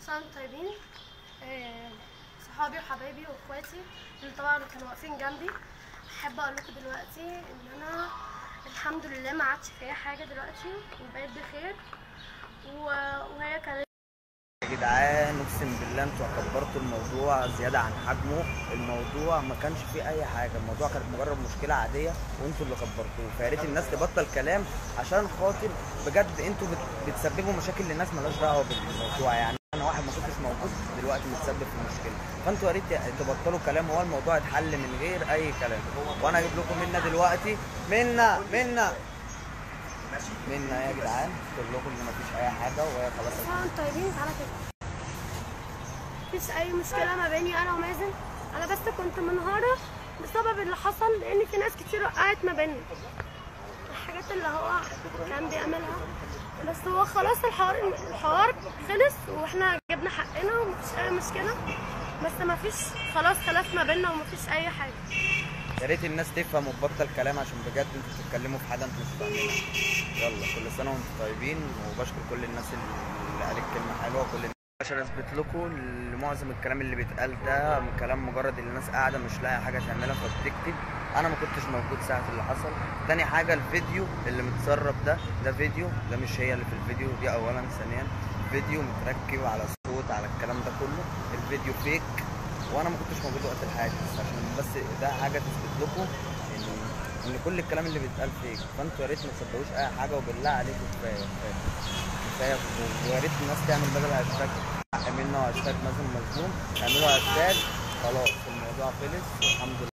سنة طيبين آه، صحابي وحبايبي واخواتي اللي طبعا كانوا واقفين جنبي احب اقول لكم دلوقتي ان انا الحمد لله ما عادش فيا حاجه دلوقتي وبقيت بخير و- وهي كانت يا جدعان اقسم بالله انتوا كبرتوا الموضوع زياده عن حجمه الموضوع ما كانش فيه اي حاجه الموضوع كانت مجرد مشكله عاديه وانتوا اللي كبرتوه فيا ريت الناس تبطل كلام عشان خاطر بجد انتوا بت- بتسببوا مشاكل للناس مالهاش دعوه بالموضوع يعني انا واحد ما كنتش موجود دلوقتي متسبب في المشكله فانتوا يا ريت تبطلوا كلام هو الموضوع اتحل من غير اي كلام وانا اجيب لكم منا دلوقتي منا منا منا يا جدعان تقول لكم ان مفيش اي حاجه وهي خلاص سنة طيبين تعالى كده مفيش اي مشكله ما بيني انا ومازن انا بس كنت منهاره بسبب اللي حصل لان في ناس كتير وقعت ما بيننا الحاجات اللي هو كان بيعملها بس هو خلاص الحوار الحوار خلص واحنا جبنا حقنا ومفيش اي مشكله بس مفيش خلاص خلاف ما بيننا ومفيش اي حاجه يا ريت الناس تفهم وتبطل كلام عشان بجد انتوا بتتكلموا في حاجه انتوا مش فاهمينها يلا كل سنه وانتم طيبين وبشكر كل الناس اللي قالت كلمه حلوه كل الناس عشان اثبت لكم ان معظم الكلام اللي بيتقال ده كلام مجرد اللي الناس قاعده مش لاقيه حاجه تعملها فبتكتب انا ما كنتش موجود ساعه اللي حصل تاني حاجه الفيديو اللي متسرب ده ده فيديو ده مش هي اللي في الفيديو دي اولا ثانيا فيديو متركب على صوت على الكلام ده كله الفيديو فيك وانا ما كنتش موجود وقت الحادث عشان بس ده حاجه تثبت لكم ان ان كل الكلام اللي بيتقال فيك فانتوا يا ريت ما تصدقوش اي حاجه وبالله عليكم كفايه كفايه كفايه ويا ريت الناس تعمل بدل هاشتاج حق منه هاشتاج مازن مظلوم تعملوا هاشتاج خلاص الموضوع خلص والحمد لله